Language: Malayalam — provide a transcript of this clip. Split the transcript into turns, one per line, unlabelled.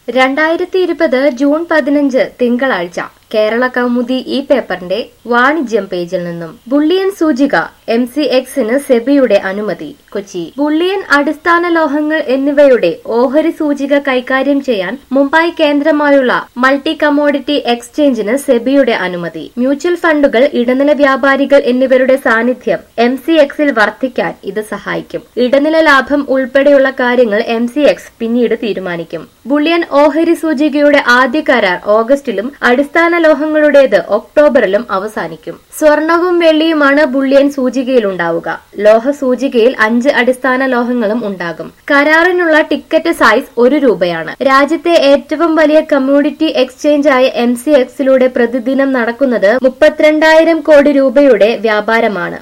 രണ്ടായിരത്തി ഇരുപത് ജൂൺ പതിനഞ്ച് തിങ്കളാഴ്ച കേരള കൗമുദി ഈ പേപ്പറിന്റെ വാണിജ്യം പേജിൽ നിന്നും ബുള്ളിയൻ സൂചിക എം സി എക്സിന് സെബിയുടെ അനുമതി കൊച്ചി ബുള്ളിയൻ അടിസ്ഥാന ലോഹങ്ങൾ എന്നിവയുടെ ഓഹരി സൂചിക കൈകാര്യം ചെയ്യാൻ മുംബൈ കേന്ദ്രമായുള്ള മൾട്ടി കമോഡിറ്റി എക്സ്ചേഞ്ചിന് സെബിയുടെ അനുമതി മ്യൂച്വൽ ഫണ്ടുകൾ ഇടനില വ്യാപാരികൾ എന്നിവരുടെ സാന്നിധ്യം എം സി എക്സിൽ വർദ്ധിക്കാൻ ഇത് സഹായിക്കും ഇടനില ലാഭം ഉൾപ്പെടെയുള്ള കാര്യങ്ങൾ എം സി എക്സ് പിന്നീട് തീരുമാനിക്കും ബുള്ളിയൻ ഓഹരി സൂചികയുടെ ആദ്യ കരാർ ഓഗസ്റ്റിലും അടിസ്ഥാന ലോഹങ്ങളുടേത് ഒക്ടോബറിലും അവസാനിക്കും സ്വർണവും വെള്ളിയുമാണ് ബുള്ളിയൻ സൂചികയിലുണ്ടാവുക ലോഹ സൂചികയിൽ അഞ്ച് അടിസ്ഥാന ലോഹങ്ങളും ഉണ്ടാകും കരാറിനുള്ള ടിക്കറ്റ് സൈസ് ഒരു രൂപയാണ് രാജ്യത്തെ ഏറ്റവും വലിയ കമ്മ്യൂണിറ്റി എക്സ്ചേഞ്ച് ആയ എം സി എക്സിലൂടെ പ്രതിദിനം നടക്കുന്നത് മുപ്പത്തിരണ്ടായിരം കോടി രൂപയുടെ വ്യാപാരമാണ്